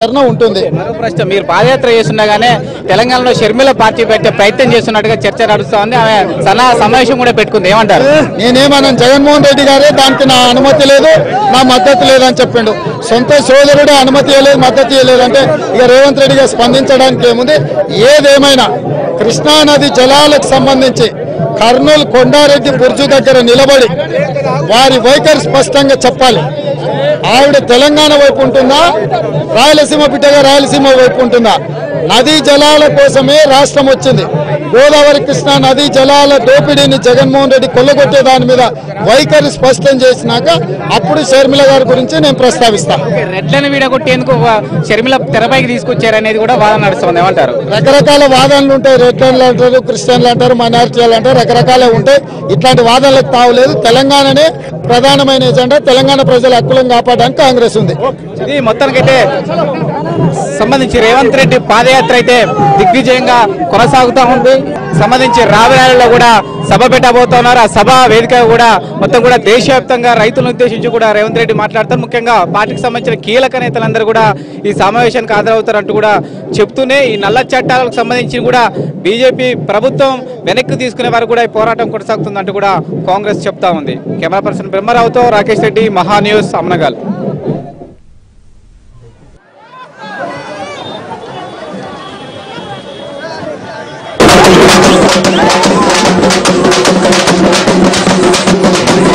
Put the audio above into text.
ధర్నా ఉంటుంది మరో ప్రశ్న మీరు పాదయాత్ర చేస్తుండగానే తెలంగాణలో షర్మిల పార్టీ పెట్టే ప్రయత్నం చేస్తున్నట్టుగా చర్చ నడుస్తా ఉంది ఆమె సనా సమావేశం కూడా పెట్టుకుంది ఏమంటారు నేనేమన్నాను జగన్మోహన్ రెడ్డి గారే దానికి నా అనుమతి లేదు నా మద్దతు లేదని చెప్పిండు సొంత సోదరుడే అనుమతి ఇవ్వలేదు మద్దతు ఇవ్వలేదంటే ఇక రేవంత్ రెడ్డి గారు స్పందించడానికి ఏముంది ఏదేమైనా కృష్ణానది జలాలకు సంబంధించి కర్నూలు కొండారెడ్డి బుర్జు దగ్గర నిలబడి వారి వైఖరి స్పష్టంగా చెప్పాలి ఆవిడ తెలంగాణ వైపు ఉంటుందా రాయలసీమ బిడ్డగా రాయలసీమ వైపు ఉంటుందా నదీ జలాల కోసమే రాష్ట్రం వచ్చింది గోదావరి కృష్ణా నదీ జలాల దోపిడీని జగన్మోహన్ రెడ్డి కొల్లగొట్టే దాని మీద వైఖరి స్పష్టం చేసినాక అప్పుడు షర్మిల గారి గురించి నేను ప్రస్తావిస్తా రెడ్లను వీడగొట్టేందుకు వా- షర్మిల తెరపైకి తీసుకొచ్చారనేది కూడా వాదన నడుస్తుంది ఏమంటారు రకరకాల వాదనలు ఉంటాయి రెడ్లు అంటారు క్రిస్టియన్లు అంటారు మైనారిటీలు అంటారు రకరకాలే ఉంటాయి ఇట్లాంటి వాదనలకు తావులేదు తెలంగాణనే ప్రధానమైన ఎజెండా తెలంగాణ ప్రజల హక్కులను కాపాడడానికి కాంగ్రెస్ ఉంది ఇది మొత్తానికైతే సంబంధించి రేవంత్ రెడ్డి పాదయాత్ర అయితే దిగ్విజయంగా కొనసాగుతూ ఉంది సంబంధించి రాబోయేలో కూడా సభ పెట్టబోతున్నారు ఆ సభ వేదిక కూడా మొత్తం కూడా దేశవ్యాప్తంగా రైతులను ఉద్దేశించి కూడా రేవంత్ రెడ్డి మాట్లాడతారు ముఖ్యంగా పార్టీకి సంబంధించిన కీలక నేతలందరూ కూడా ఈ సమావేశానికి హాజరవుతారంటూ కూడా చెప్తూనే ఈ నల్ల చట్టాలకు సంబంధించి కూడా బీజేపీ ప్రభుత్వం వెనక్కి తీసుకునే వరకు కూడా ఈ పోరాటం కొనసాగుతుందంటూ కూడా కాంగ్రెస్ చెప్తా ఉంది కెమెరా పర్సన్ బ్రహ్మరావుతో రాకేష్ రెడ్డి మహా న్యూస్ అమ్నగాల్ Thank